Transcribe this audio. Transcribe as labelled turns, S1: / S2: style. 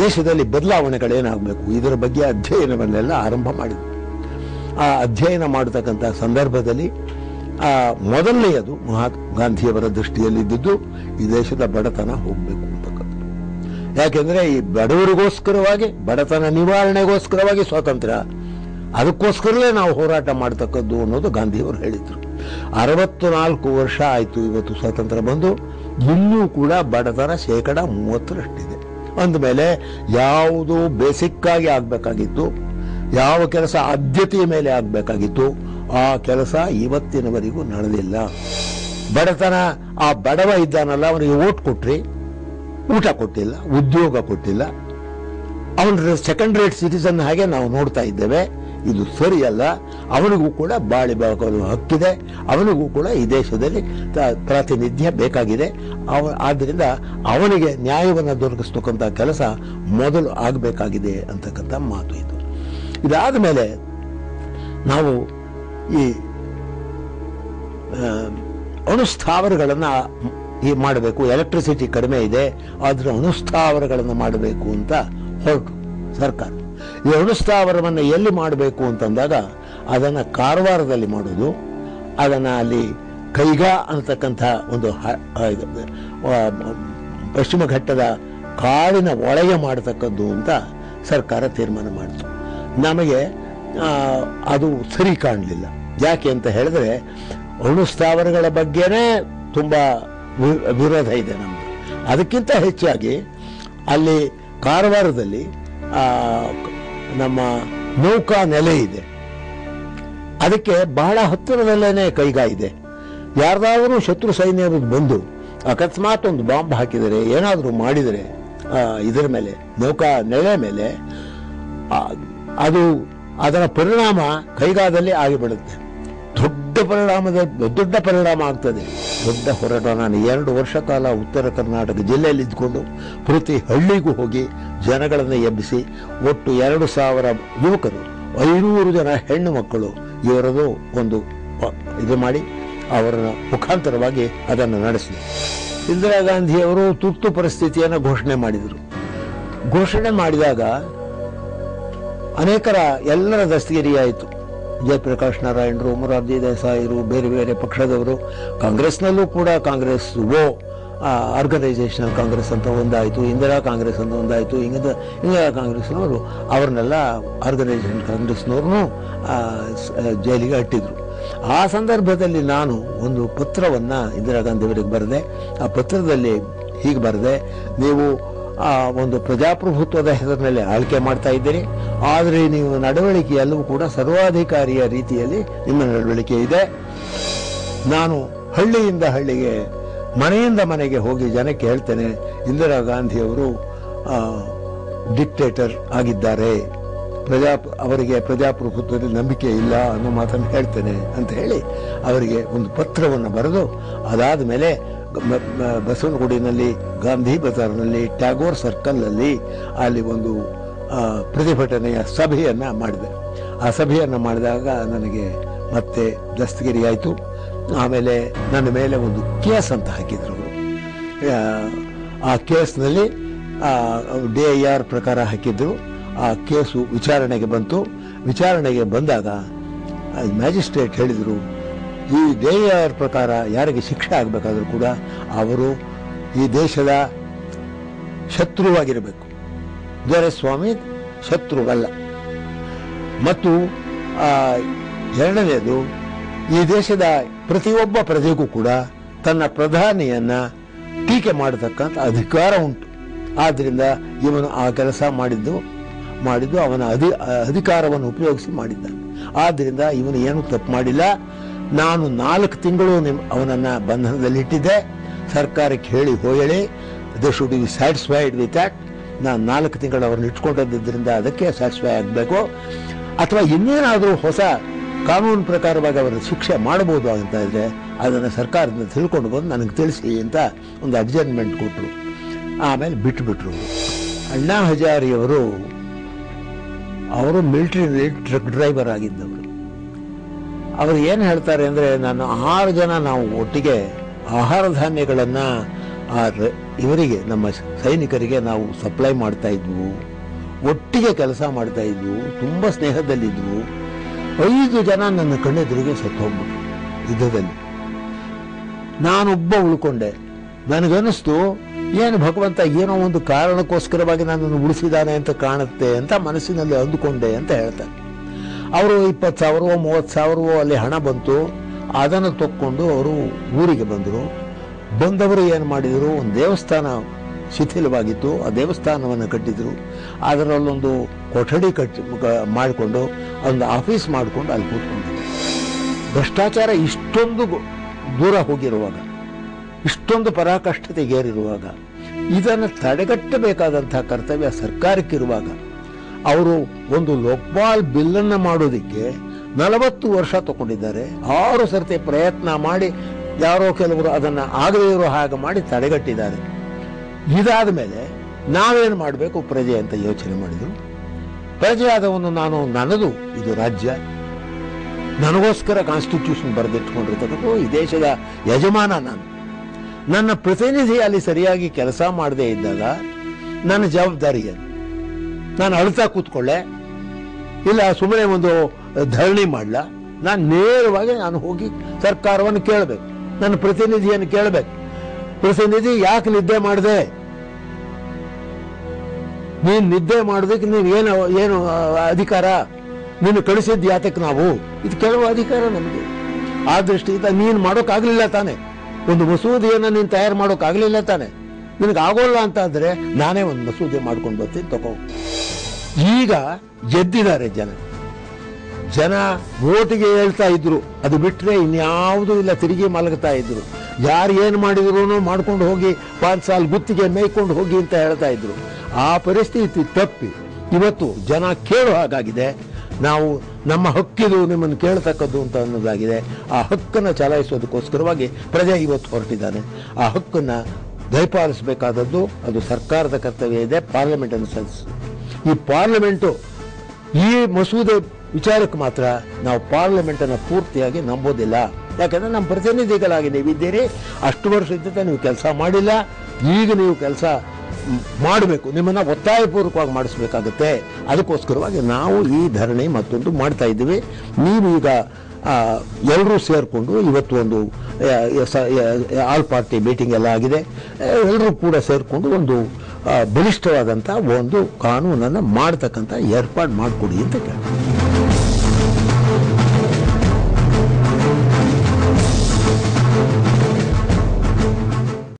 S1: ದೇಶದಲ್ಲಿ ಬದಲಾವಣೆಗಳೇನಾಗಬೇಕು ಇದರ ಬಗ್ಗೆ ಅಧ್ಯಯನವನ್ನೆಲ್ಲ ಆರಂಭ ಮಾಡಿದರು ಆ ಅಧ್ಯಯನ ಮಾಡತಕ್ಕಂಥ ಸಂದರ್ಭದಲ್ಲಿ ಆ ಮೊದಲನೆಯದು ಮಹಾತ್ಮ ಗಾಂಧಿಯವರ ದೃಷ್ಟಿಯಲ್ಲಿದ್ದುದು ಈ ದೇಶದ ಬಡತನ ಹೋಗಬೇಕು ಅಂತಕ್ಕಂಥದ್ದು ಯಾಕೆಂದ್ರೆ ಈ ಬಡವರಿಗೋಸ್ಕರವಾಗಿ ಬಡತನ ನಿವಾರಣೆಗೋಸ್ಕರವಾಗಿ ಸ್ವಾತಂತ್ರ್ಯ ಅದಕ್ಕೋಸ್ಕರವೇ ನಾವು ಹೋರಾಟ ಮಾಡ್ತಕ್ಕದ್ದು ಅನ್ನೋದು ಗಾಂಧಿಯವರು ಹೇಳಿದ್ರು ಅರವತ್ತು ನಾಲ್ಕು ವರ್ಷ ಆಯಿತು ಇವತ್ತು ಸ್ವಾತಂತ್ರ್ಯ ಬಂದು ಇನ್ನೂ ಕೂಡ ಬಡತನ ಶೇಕಡ ಮೂವತ್ತರಷ್ಟಿದೆ ಅಂದಮೇಲೆ ಯಾವುದು ಬೇಸಿಕ್ ಆಗಿ ಆಗಬೇಕಾಗಿತ್ತು ಯಾವ ಕೆಲಸ ಆದ್ಯತೆಯ ಮೇಲೆ ಆಗಬೇಕಾಗಿತ್ತು ಆ ಕೆಲಸ ಇವತ್ತಿನವರೆಗೂ ನಡೆದಿಲ್ಲ ಬಡತನ ಆ ಬಡವ ಇದ್ದಾನಲ್ಲ ಅವನಿಗೆ ಓಟ್ ಕೊಟ್ರಿ ಊಟ ಕೊಟ್ಟಿಲ್ಲ ಉದ್ಯೋಗ ಕೊಟ್ಟಿಲ್ಲ ಅವನ ಸೆಕೆಂಡ್ ರೇಟ್ ಸಿಟಿಸನ್ ಹಾಗೆ ನಾವು ನೋಡ್ತಾ ಇದ್ದೇವೆ ಇದು ಸರಿಯಲ್ಲ ಅವನಿಗೂ ಕೂಡ ಬಾಳಿ ಬಾಳಲು ಹಕ್ಕಿದೆ ಅವನಿಗೂ ಕೂಡ ಈ ದೇಶದಲ್ಲಿ ತ- ಪ್ರಾತಿನಿಧ್ಯ ಬೇಕಾಗಿದೆ ಅವ ಆದ್ದರಿಂದ ಅವನಿಗೆ ನ್ಯಾಯವನ್ನು ದೊರಕಿಸ್ತಕ್ಕಂಥ ಕೆಲಸ ಮೊದಲು ಆಗಬೇಕಾಗಿದೆ ಅಂತಕ್ಕಂಥ ಮಾತು ಇದು ಇದಾದ ಮೇಲೆ ನಾವು ಈ ಆ, ಅಣುಸ್ಥಾವರಗಳನ್ನು ಈ ಮಾಡಬೇಕು ಎಲೆಕ್ಟ್ರಿಸಿಟಿ ಕಡಿಮೆ ಇದೆ ಆದ್ರೆ ಅಣುಸ್ಥಾವರಗಳನ್ನು ಮಾಡಬೇಕು ಅಂತ ಹೊರಟು ಸರ್ಕಾರ ಈ ಅಣುಸ್ಥಾವರವನ್ನು ಎಲ್ಲಿ ಮಾಡಬೇಕು ಅಂತಂದಾಗ ಅದನ್ನು ಕಾರವಾರದಲ್ಲಿ ಮಾಡೋದು ಅದನ್ನು ಅಲ್ಲಿ ಕೈಗಾ ಅನ್ನತಕ್ಕಂಥ ಒಂದು ಹ- ಆ, ಇದು, ಆ, ಪಶ್ಚಿಮ ಘಟ್ಟದ ಕಾಡಿನ ಒಳಗೆ ಮಾಡತಕ್ಕದ್ದು ಅಂತ ಸರ್ಕಾರ ತೀರ್ಮಾನ ಮಾಡಿತು ನಮಗೆ ಆ, ಅದು ಸರಿ ಕಾಣಲಿಲ್ಲ ಯಾಕೆ ಅಂತ ಹೇಳಿದ್ರೆ ಅಣುಸ್ಥಾವರಗಳ ಬಗ್ಗೆನೇ ತುಂಬ ವಿ- ವಿರೋಧ ಇದೆ ನಮ್ದು ಅದಕ್ಕಿಂತ ಹೆಚ್ಚಾಗಿ ಅಲ್ಲಿ ಕಾರವಾರದಲ್ಲಿ ಆ, ನಮ್ಮ ನೌಕಾ ನೆಲೆ ಇದೆ ಅದಕ್ಕೆ ಬಹಳ ಹತ್ತಿರದಲ್ಲೇನೆ ಕೈಗಾ ಇದೆ ಯಾರ್ದಾದ್ರೂ ಶತ್ರು ಸೈನ್ಯರು ಬಂದು ಅಕಸ್ಮಾತ್ ಒಂದು ಬಾಂಬ್ ಹಾಕಿದರೆ ಏನಾದರೂ ಮಾಡಿದರೆ ಆ, ಇದರ ಮೇಲೆ ನೌಕಾ ನೆಲೆ ಮೇಲೆ ಆ, ಅದು ಅದರ ಪರಿಣಾಮ ಕೈಗಾದಲ್ಲಿ ಆಗಿಬಿಡುತ್ತೆ ದೊಡ್ಡ ಪರಿಣಾಮದ ದೊಡ್ಡ ಪರಿಣಾಮ ಆಗ್ತದೆ ದೊಡ್ಡ ಹೋರಾಟ ನಾನು ಎರಡು ವರ್ಷ ಕಾಲ ಉತ್ತರ ಕರ್ನಾಟಕ ಜಿಲ್ಲೆಯಲ್ಲಿ ಇದ್ಕೊಂಡು ಪ್ರತಿ ಹಳ್ಳಿಗೂ ಹೋಗಿ ಜನಗಳನ್ನು ಎಬ್ಬಿಸಿ ಒಟ್ಟು ಎರಡು ಸಾವಿರ ಯುವಕರು ಐನೂರು ಜನ ಹೆಣ್ಣು ಮಕ್ಕಳು ಇವರದು ಒಂದು ಪ- ಇದು ಮಾಡಿ ಅವರ ಮುಖಾಂತರವಾಗಿ ಅದನ್ನು ನಡೆಸಿದೆ ಇಂದಿರಾ ಗಾಂಧಿಯವರು ತುರ್ತು ಪರಿಸ್ಥಿತಿಯನ್ನು ಘೋಷಣೆ ಮಾಡಿದರು ಘೋಷಣೆ ಮಾಡಿದಾಗ ಅನೇಕರ ಎಲ್ಲರ ದಸ್ತಗಿರಿ ಆಯಿತು ಜಯಪ್ರಕಾಶ್ ನಾರಾಯಣರು ಮೊರಾರ್ಜಿ ದೇಸಾಯಿರು ಬೇರೆ ಬೇರೆ ಪಕ್ಷದವರು ಕಾಂಗ್ರೆಸ್ನಲ್ಲೂ ಕೂಡ ಕಾಂಗ್ರೆಸ್ ಓ ಆರ್ಗನೈಸೇಷನಲ್ ಕಾಂಗ್ರೆಸ್ ಅಂತ ಒಂದಾಯಿತು ಇಂದಿರಾ ಕಾಂಗ್ರೆಸ್ ಅಂತ ಒಂದಾಯಿತು ಹಿಂಗದ ಇಂದಿರಾ ಕಾಂಗ್ರೆಸ್ನವರು ಅವ್ರನ್ನೆಲ್ಲ ಆರ್ಗನೈಸೇಷನ್ ಕಾಂಗ್ರೆಸ್ನವ್ರನ್ನೂ ಆ, ಸ- ಜೈಲಿಗೆ ಅಟ್ಟಿದ್ರು ಆ ಸಂದರ್ಭದಲ್ಲಿ ನಾನು ಒಂದು ಪತ್ರವನ್ನು ಇಂದಿರಾ ಗಾಂಧಿಯವರಿಗೆ ಬರೆದೆ ಆ ಪತ್ರದಲ್ಲಿ ಹೀಗೆ ಬರೆದೆ ನೀವು ಆ ಒಂದು ಪ್ರಜಾಪ್ರಭುತ್ವದ ಹೆಸರಿನಲ್ಲಿ ಆಳ್ಕೆ ಮಾಡ್ತಾ ಇದ್ದೀರಿ ಆದರೆ ನೀವು ನಡವಳಿಕೆ ಎಲ್ಲವೂ ಕೂಡ ಸರ್ವಾಧಿಕಾರಿಯ ರೀತಿಯಲ್ಲಿ ನಿಮ್ಮ ನಡವಳಿಕೆ ಇದೆ ನಾನು ಹಳ್ಳಿಯಿಂದ ಹಳ್ಳಿಗೆ ಮನೆಯಿಂದ ಮನೆಗೆ ಹೋಗಿ ಜನಕ್ಕೆ ಹೇಳ್ತೇನೆ ಇಂದಿರಾ ಗಾಂಧಿಯವರು ಡಿಕ್ಟೇಟರ್ ಆಗಿದ್ದಾರೆ ಪ್ರಜಾ ಅವರಿಗೆ ಪ್ರಜಾಪ್ರಭುತ್ವದಲ್ಲಿ ನಂಬಿಕೆ ಇಲ್ಲ ಅನ್ನೋ ಮಾತನ್ನು ಹೇಳ್ತೇನೆ ಅಂತ ಹೇಳಿ ಅವರಿಗೆ ಒಂದು ಪತ್ರವನ್ನು ಬರೆದು ಅದಾದ ಮೇಲೆ ಮ- ಮ- ಬಸವನಗುಡಿನಲ್ಲಿ ಗಾಂಧಿ ಬಜಾರ್ನಲ್ಲಿ ಟ್ಯಾಗೋರ್ ಸರ್ಕಲ್ನಲ್ಲಿ ಅಲ್ಲಿ ಒಂದು ಆ, ಪ್ರತಿಭಟನೆಯ ಸಭೆಯನ್ನು ಮಾಡಿದೆ ಆ ಸಭೆಯನ್ನು ಮಾಡಿದಾಗ ನನಗೆ ಮತ್ತೆ ದಸ್ತಗಿರಿ ಆಯಿತು ಆಮೇಲೆ ನನ್ನ ಮೇಲೆ ಒಂದು ಕೇಸ್ ಅಂತ ಹಾಕಿದ್ರು ಅವರು ಆ, ಆ ಕೇಸ್ನಲ್ಲಿ ಡಿ ಐ ಆರ್ ಪ್ರಕಾರ ಹಾಕಿದ್ರು ಆ ಕೇಸು ವಿಚಾರಣೆಗೆ ಬಂತು ವಿಚಾರಣೆಗೆ ಬಂದಾಗ ಮ್ಯಾಜಿಸ್ಟ್ರೇಟ್ ಹೇಳಿದರು ಈ ಡಿ ಐ ಆರ್ ಪ್ರಕಾರ ಯಾರಿಗೆ ಶಿಕ್ಷೆ ಆಗಬೇಕಾದ್ರೂ ಕೂಡ ಅವರು ಈ ದೇಶದ ಶತ್ರುವಾಗಿರಬೇಕು ದೊರೆಸ್ವಾಮಿ ಶತ್ರುವಲ್ಲ ಮತ್ತು ಆ, ಎರಡನೆಯದು ಈ ದೇಶದ ಪ್ರತಿಯೊಬ್ಬ ಪ್ರಜೆಗೂ ಕೂಡ ತನ್ನ ಪ್ರಧಾನಿಯನ್ನ ಟೀಕೆ ಮಾಡತಕ್ಕಂಥ ಅಧಿಕಾರ ಉಂಟು ಆದ್ದರಿಂದ ಇವನು ಆ ಕೆಲಸ ಮಾಡಿದ್ದು ಮಾಡಿದ್ದು ಅವನ ಅಧಿ ಅಧಿಕಾರವನ್ನು ಉಪಯೋಗಿಸಿ ಮಾಡಿದ್ದಾನೆ ಆದ್ದರಿಂದ ಇವನು ಏನು ತಪ್ಪು ಮಾಡಿಲ್ಲ ನಾನು ನಾಲ್ಕು ತಿಂಗಳು ನಿಮ್ ಅವನನ್ನ ಬಂಧನದಲ್ಲಿಟ್ಟಿದ್ದೆ ಸರ್ಕಾರಕ್ಕೆ ಹೇಳಿ ಹೋಯಳಿ they should be satisfied with that ನಾನು ನಾಲ್ಕು ತಿಂಗಳು ಅವ್ರನ್ನ ಇಟ್ಕೊಂಡಿದ್ದರಿಂದ ಅದಕ್ಕೆ ಸ್ಯಾಟಿಸ್ಫೈ ಆಗಬೇಕು ಅಥವಾ ಇನ್ನೇನಾದರೂ ಹೊಸ ಕಾನೂನು ಪ್ರಕಾರವಾಗಿ ಅವರ ಶಿಕ್ಷೆ ಮಾಡಬಹುದು ಅಂತ ಇದ್ರೆ ಅದನ್ನು ಸರ್ಕಾರದಿಂದ ತಿಳ್ಕೊಂಡು ಬಂದು ನನಗೆ ತಿಳಿಸಿ ಅಂತ ಒಂದು ಅಡ್ಜರ್ನ್ಮೆಂಟ್ ಕೊಟ್ಟರು ಆಮೇಲೆ ಬಿಟ್ಟುಬಿಟ್ರು ಅಣ್ಣಾ ಹಜಾರಿಯವರು ಅವರು ಮಿಲಿಟರಿನಲ್ಲಿ ಟ್ರಕ್ ಡ್ರೈವರ್ ಆಗಿದ್ದವರು ಅವರು ಏನು ಹೇಳ್ತಾರೆ ಅಂದರೆ ನಾನು ಆರು ಜನ ನಾವು ಒಟ್ಟಿಗೆ ಆಹಾರ ಧಾನ್ಯಗಳನ್ನು ಆ ರ- ಇವರಿಗೆ ನಮ್ಮ ಸೈನಿಕರಿಗೆ ನಾವು ಸಪ್ಲೈ ಮಾಡ್ತಾ ಇದ್ವು ಒಟ್ಟಿಗೆ ಕೆಲಸ ಮಾಡ್ತಾ ಇದ್ವು ತುಂಬ ಸ್ನೇಹದಲ್ಲಿದ್ವು ಐದು ಜನ ನನ್ನ ಕಣ್ಣೆದುರಿಗೆ ಸತ್ತು ಹೋಗ್ಬಿಟ್ರು ಯುದ್ಧದಲ್ಲಿ ನಾನೊಬ್ಬ ಉಳ್ಕೊಂಡೆ ನನಗನ್ನಿಸ್ತು ಏನು ಭಗವಂತ ಏನೋ ಒಂದು ಕಾರಣಕ್ಕೋಸ್ಕರವಾಗಿ ನನ್ನನ್ನು ಉಳಿಸಿದ್ದಾನೆ ಅಂತ ಕಾಣುತ್ತೆ ಅಂತ ಮನಸ್ಸಿನಲ್ಲಿ ಅಂದುಕೊಂಡೆ ಅಂತ ಹೇಳ್ತಾರೆ ಅವರು ಇಪ್ಪತ್ತು ಸಾವಿರವೋ ಮೂವತ್ತು ಸಾವಿರವೋ ಅಲ್ಲಿ ಹಣ ಬಂತು ಅದನ್ನು ತಕ್ಕೊಂಡು ಅವರು ಊರಿಗೆ ಬಂದರು ಬಂದವರು ಏನು ಮಾಡಿದರು ಒಂದು ದೇವಸ್ಥಾನ ಶಿಥಿಲವಾಗಿತ್ತು ಆ ದೇವಸ್ಥಾನವನ್ನು ಕಟ್ಟಿದ್ರು ಅದರಲ್ಲೊಂದು ಕೊಠಡಿ ಕಟ್ಟಿ ಮಾಡಿಕೊಂಡು ಒಂದು ಆಫೀಸ್ ಮಾಡಿಕೊಂಡು ಅಲ್ಲಿ ಕೂತ್ಕೊಂಡಿದ್ರು ಭ್ರಷ್ಟಾಚಾರ ಇಷ್ಟೊಂದು ಗೊ- ದೂರ ಹೋಗಿರುವಾಗ ಇಷ್ಟೊಂದು ಪರಾಕಾಷ್ಠತೆಗೇರಿರುವಾಗ ಇದನ್ನು ತಡೆಗಟ್ಟಬೇಕಾದಂತಹ ಕರ್ತವ್ಯ ಸರ್ಕಾರಕ್ಕಿರುವಾಗ ಅವರು ಒಂದು ಲೋಕ್ಪಾಲ್ ಬಿಲ್ಲನ್ನು ಮಾಡೋದಕ್ಕೆ ನಲವತ್ತು ವರ್ಷ ತಗೊಂಡಿದ್ದಾರೆ ಆರು ಸರ್ತಿ ಪ್ರಯತ್ನ ಮಾಡಿ ಯಾರೋ ಕೆಲವರು ಅದನ್ನು ಆಗದೇ ಇರೋ ಹಾಗೆ ಮಾಡಿ ತಡೆಗಟ್ಟಿದ್ದಾರೆ ಇದಾದ ಮೇಲೆ ನಾವೇನು ಮಾಡಬೇಕು ಪ್ರಜೆ ಅಂತ ಯೋಚನೆ ಮಾಡಿದರು ಪ್ರಜೆ ಆದವನು ನಾನು ನನ್ನದು ಇದು ರಾಜ್ಯ ನನಗೋಸ್ಕರ ಕಾನ್ಸ್ಟಿಟ್ಯೂಷನ್ ಬರೆದಿಟ್ಕೊಂಡಿರ್ತಕ್ಕಂಥ ಈ ದೇಶದ ಯಜಮಾನ ನಾನು ನನ್ನ ಪ್ರತಿನಿಧಿ ಅಲ್ಲಿ ಸರಿಯಾಗಿ ಕೆಲಸ ಮಾಡದೇ ಇದ್ದಾಗ ನನ್ನ ಜವಾಬ್ದಾರಿ ಏನು ನಾನು ಅಳ್ತಾ ಕೂತ್ಕೊಳ್ಳೆ ಇಲ್ಲ ಸುಮ್ಮನೆ ಒಂದು ಧರಣಿ ಮಾಡಲ ನಾನು ನೇರವಾಗಿ ನಾನು ಹೋಗಿ ಸರ್ಕಾರವನ್ನು ಕೇಳಬೇಕು ನನ್ನ ಪ್ರತಿನಿಧಿಯನ್ನು ಕೇಳಬೇಕು ಪ್ರತಿನಿಧಿ ಯಾಕೆ ನಿದ್ದೆ ಮಾಡಿದೆ ನೀನು ನಿದ್ದೆ ಮಾಡೋದಕ್ಕೆ ನೀನು ಏನು ಏನು ಆ, ಅಧಿಕಾರ ನೀನು ಕಳಿಸಿದ್ದು ಯಾತಕ್ಕೆ ನಾವು ಇದು ಕೆಲವು ಅಧಿಕಾರ ನಮಗೆ ಆ ದೃಷ್ಟಿಯಿಂದ ನೀನು ಮಾಡೋಕ್ಕಾಗಲಿಲ್ಲ ತಾನೆ ಒಂದು ಮಸೂದೆಯನ್ನು ನೀನು ತಯಾರು ಮಾಡೋಕ್ಕಾಗಲಿಲ್ಲ ತಾನೆ ನಿನಗೆ ಆಗೋಲ್ಲ ಅಂತ ಆದರೆ ನಾನೇ ಒಂದು ಮಸೂದೆ ಮಾಡ್ಕೊಂಡು ಬರ್ತೀನಿ ತಗೋ ಈಗ ಗೆದ್ದಿದ್ದಾರೆ ಜನ ಜನ ಓಟಿಗೆ ಹೇಳ್ತಾ ಇದ್ರು ಅದು ಬಿಟ್ಟರೆ ಇನ್ಯಾವುದೂ ಇಲ್ಲ ತಿರುಗಿ ಮಲಗ್ತಾ ಇದ್ರು ಯಾರು ಏನು ಮಾಡಿದ್ರು ಮಾಡ್ಕೊಂಡು ಹೋಗಿ ಪಾಂಚ್ ಸಾಲ್ ಗುತ್ತಿಗೆ ಮೇಯ್ಕೊಂಡು ಹೋಗಿ ಅಂತ ಹೇಳ್ತಾ ಇದ್ರು ಆ ಪರಿಸ್ಥಿತಿ ತಪ್ಪಿ ಇವತ್ತು ಜನ ಕೇಳೋ ಹಾಗಾಗಿದೆ ನಾವು ನಮ್ಮ ಹಕ್ಕಿದು ನಿಮ್ಮನ್ನು ಕೇಳ್ತಕ್ಕದ್ದು ಅಂತ ಅನ್ನೋದಾಗಿದೆ ಆ ಹಕ್ಕನ್ನು ಚಲಾಯಿಸೋದಕ್ಕೋಸ್ಕರವಾಗಿ ಪ್ರಜೆ ಇವತ್ತು ಹೊರಟಿದ್ದಾನೆ ಆ ಹಕ್ಕನ್ನು ದಯಪಾಲಿಸಬೇಕಾದದ್ದು ಅದು ಸರ್ಕಾರದ ಕರ್ತವ್ಯ ಇದೆ ಪಾರ್ಲಿಮೆಂಟನ್ನು ಸಲ್ಲಿಸೋದು ಈ ಪಾರ್ಲಿಮೆಂಟು ಈ ಮಸೂದೆ ವಿಚಾರಕ್ಕೆ ಮಾತ್ರ ನಾವು ಪಾರ್ಲಿಮೆಂಟ್ ಅನ್ನು ಪೂರ್ತಿಯಾಗಿ ನಂಬೋದಿಲ್ಲ ಯಾಕಂದ್ರೆ ನಮ್ಮ ಪ್ರತಿನಿಧಿಗಳಾಗಿ ನೀವಿದ್ದೀರಿ ಅಷ್ಟು ವರ್ಷದಿಂದ ನೀವು ಕೆಲಸ ಮಾಡಿಲ್ಲ ಈಗ ನೀವು ಕೆಲಸ ಮಾಡಬೇಕು ನಿಮ್ಮನ್ನ ಒತ್ತಾಯಪೂರ್ವಕವಾಗಿ ಮಾಡಿಸ್ಬೇಕಾಗುತ್ತೆ ಅದಕ್ಕೋಸ್ಕರವಾಗಿ ನಾವು ಈ ಧರಣಿ ಮತ್ತೊಂದು ಮಾಡ್ತಾ ಇದ್ದೀವಿ ನೀವು ಈಗ ಎಲ್ಲರೂ ಸೇರಿಕೊಂಡು ಇವತ್ತು ಒಂದು ಆ, ಸ- ಆ, ಆಲ್ ಪಾರ್ಟಿ ಮೀಟಿಂಗ್ ಎಲ್ಲ ಆಗಿದೆ ಎಲ್ಲರೂ ಕೂಡ ಸೇರಿಕೊಂಡು ಒಂದು ಆ, ಬಲಿಷ್ಠವಾದಂಥ ಒಂದು ಕಾನೂನನ್ನು ಮಾಡ್ತಕ್ಕಂಥ ಏರ್ಪಾಡು ಮಾಡಿಕೊಡಿ ಅಂತ ಕೇಳ್ತೀನಿ